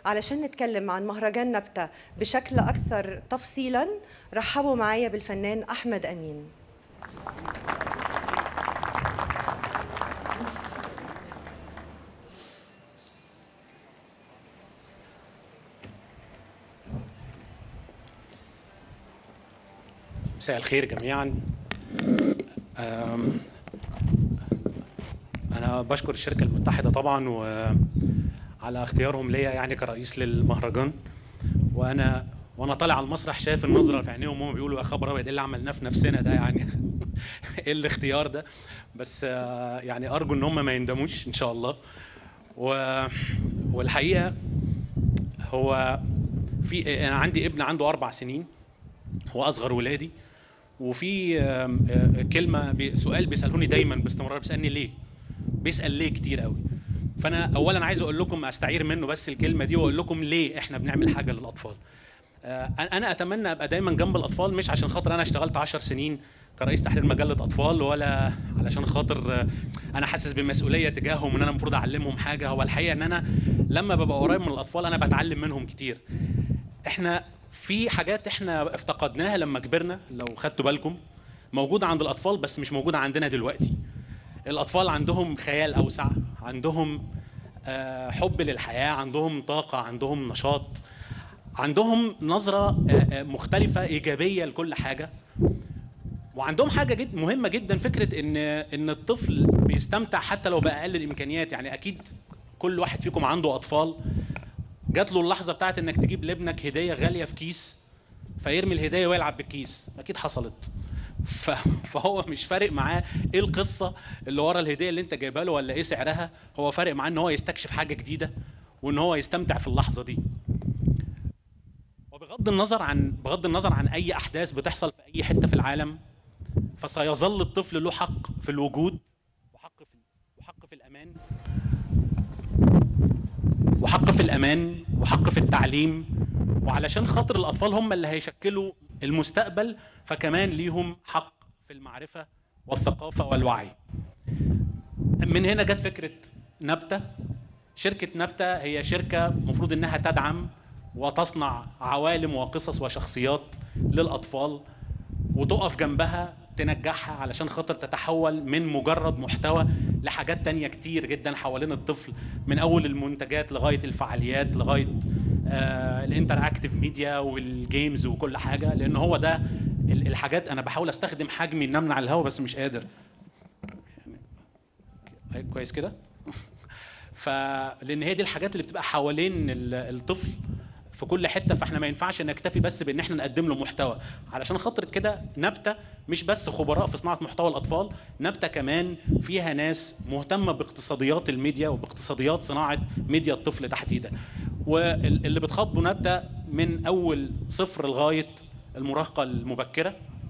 علشان نتكلم عن مهرجان نبتة بشكل أكثر تفصيلا رحبوا معايا بالفنان أحمد أمين مساء الخير جميعا أم، انا بشكر الشركه المتحده طبعا وعلى اختيارهم ليا يعني كرئيس للمهرجان وانا وانا طالع على المسرح شايف النظره في عينيهم وهم بيقولوا يا خبر ابيض ايه اللي عملناه في نفسنا ده يعني ايه الاختيار ده بس آه، يعني ارجو ان هم ما يندموش ان شاء الله و... والحقيقه هو في انا عندي ابن عنده اربع سنين هو اصغر ولادي وفي آم، آه، كلمه بي- سؤال بيسالوني دايما باستمرار بيسالني ليه بيسال ليه كتير قوي فانا اولا عايز اقول لكم استعير منه بس الكلمه دي واقول لكم ليه احنا بنعمل حاجه للاطفال آه، انا اتمنى ابقى دايما جنب الاطفال مش عشان خاطر انا اشتغلت 10 سنين كرئيس تحرير مجله اطفال ولا علشان خاطر آه، انا حاسس بمسؤوليه تجاههم ان انا المفروض اعلمهم حاجه هو الحقيقه ان انا لما ببقى قريب من الاطفال انا بتعلم منهم كتير احنا في حاجات احنا افتقدناها لما كبرنا لو خدتوا بالكم موجوده عند الاطفال بس مش موجوده عندنا دلوقتي الاطفال عندهم خيال اوسع عندهم آه، حب للحياه عندهم طاقه عندهم نشاط عندهم نظره آه، آه، مختلفه ايجابيه لكل حاجه وعندهم حاجه جد مهمه جدا فكره ان ان الطفل بيستمتع حتى لو باقل الامكانيات يعني اكيد كل واحد فيكم عنده اطفال جات له اللحظه بتاعت انك تجيب لابنك هديه غاليه في كيس فيرمي الهديه ويلعب بالكيس اكيد حصلت ف... فهو مش فارق معاه ايه القصه اللي ورا الهديه اللي انت جايبها له ولا ايه سعرها هو فارق معاه ان هو يستكشف حاجه جديده وان هو يستمتع في اللحظه دي وبغض النظر عن بغض النظر عن اي احداث بتحصل في اي حته في العالم فسيظل الطفل له حق في الوجود وحق في وحق في الامان وحق في الامان وحق في التعليم وعلشان خاطر الاطفال هم اللي هيشكلوا المستقبل فكمان ليهم حق في المعرفه والثقافه والوعي من هنا جت فكره نبته شركه نبته هي شركه مفروض انها تدعم وتصنع عوالم وقصص وشخصيات للاطفال وتقف جنبها تنجحها علشان خاطر تتحول من مجرد محتوى لحاجات تانية كتير جدا حوالين الطفل من اول المنتجات لغايه الفعاليات لغايه آه الانتراكتيف ميديا والجيمز وكل حاجه لان هو ده ال- الحاجات انا بحاول استخدم حجمي ان امنع الهواء بس مش قادر يعني كويس كده فلان هي دي الحاجات اللي بتبقى حوالين ال- الطفل في كل حته فاحنا ما ينفعش نكتفي بس بان احنا نقدم له محتوى علشان خاطر كده نبته مش بس خبراء في صناعه محتوى الاطفال نبته كمان فيها ناس مهتمه باقتصاديات الميديا وباقتصاديات صناعه ميديا الطفل تحديدا واللي بتخاطبه نبته من اول صفر لغايه المراهقه المبكره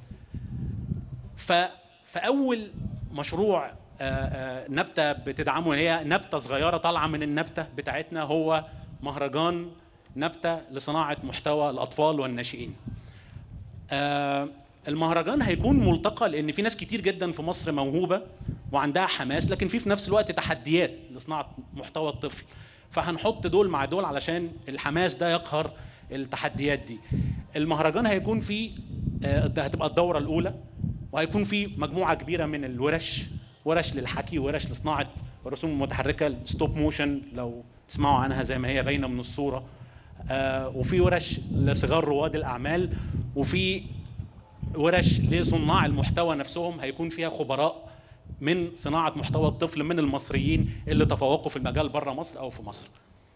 ف فاول مشروع آه، آه، نبته بتدعمه هي نبته صغيره طالعه من النبته بتاعتنا هو مهرجان نبته لصناعه محتوى الاطفال والناشئين. آه، المهرجان هيكون ملتقى لان في ناس كتير جدا في مصر موهوبه وعندها حماس لكن في في نفس الوقت تحديات لصناعه محتوى الطفل فهنحط دول مع دول علشان الحماس ده يقهر التحديات دي المهرجان هيكون فيه آه، ده هتبقى الدوره الاولى وهيكون في مجموعه كبيره من الورش ورش للحكي ورش لصناعه الرسوم المتحركه الستوب موشن لو تسمعوا عنها زي ما هي باينه من الصوره آه، وفي ورش لصغار رواد الاعمال وفي ورش لصناع المحتوى نفسهم هيكون فيها خبراء من صناعه محتوى الطفل من المصريين اللي تفوقوا في المجال بره مصر او في مصر.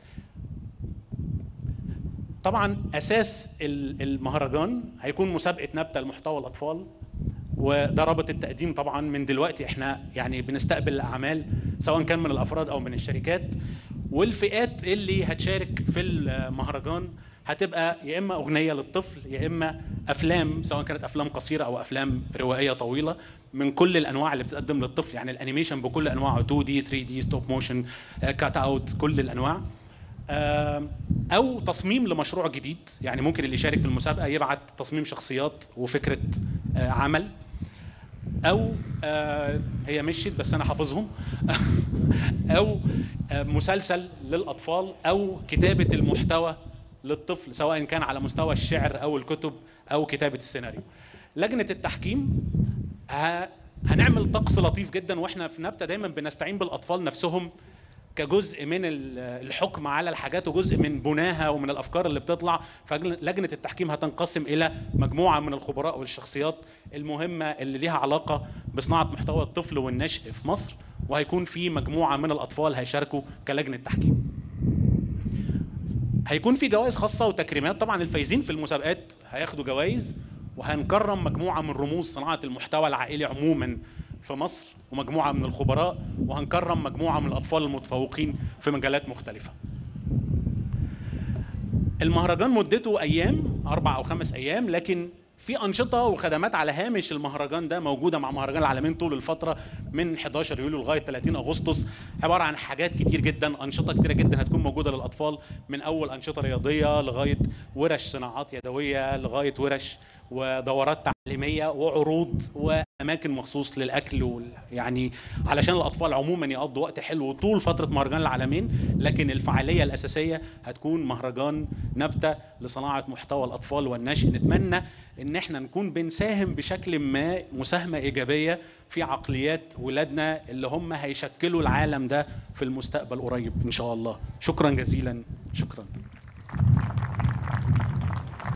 طبعا اساس ال- المهرجان هيكون مسابقه نبته لمحتوى الاطفال وده رابط التقديم طبعا من دلوقتي احنا يعني بنستقبل الاعمال سواء كان من الافراد او من الشركات والفئات اللي هتشارك في المهرجان هتبقى يا اما اغنيه للطفل يا اما افلام سواء كانت افلام قصيره او افلام روائيه طويله من كل الانواع اللي بتقدم للطفل يعني الانيميشن بكل انواعه 2 دي 3 دي ستوب موشن كات اوت كل الانواع آم، او تصميم لمشروع جديد يعني ممكن اللي يشارك في المسابقه يبعت تصميم شخصيات وفكره آه، عمل او آه هي مشيت بس انا حافظهم او آه مسلسل للاطفال او كتابه المحتوى للطفل سواء كان على مستوى الشعر او الكتب او كتابه السيناريو لجنه التحكيم ه- هنعمل طقس لطيف جدا واحنا في نبته دايما بنستعين بالاطفال نفسهم كجزء من ال- الحكم على الحاجات وجزء من بناها ومن الافكار اللي بتطلع فلجنه التحكيم هتنقسم الى مجموعه من الخبراء والشخصيات المهمه اللي ليها علاقه بصناعه محتوى الطفل والنشء في مصر وهيكون في مجموعه من الاطفال هيشاركوا كلجنه تحكيم هيكون في جوائز خاصه وتكريمات طبعا الفايزين في المسابقات هياخدوا جوائز وهنكرم مجموعه من رموز صناعه المحتوى العائلي عموما في مصر ومجموعه من الخبراء وهنكرم مجموعه من الاطفال المتفوقين في مجالات مختلفه المهرجان مدته ايام اربع او خمس ايام لكن في انشطه وخدمات على هامش المهرجان ده موجوده مع مهرجان العالمين طول الفتره من 11 يوليو لغايه 30 اغسطس عباره عن حاجات كتير جدا انشطه كتيره جدا هتكون موجوده للاطفال من اول انشطه رياضيه لغايه ورش صناعات يدويه لغايه ورش ودورات تعليميه وعروض واماكن مخصوص للاكل وال... يعني علشان الاطفال عموما يقضوا وقت حلو طول فتره مهرجان العالمين لكن الفعاليه الاساسيه هتكون مهرجان نبته لصناعه محتوى الاطفال والنشء نتمنى ان احنا نكون بنساهم بشكل ما مساهمه ايجابيه في عقليات ولادنا اللي هم هيشكلوا العالم ده في المستقبل قريب ان شاء الله شكرا جزيلا شكرا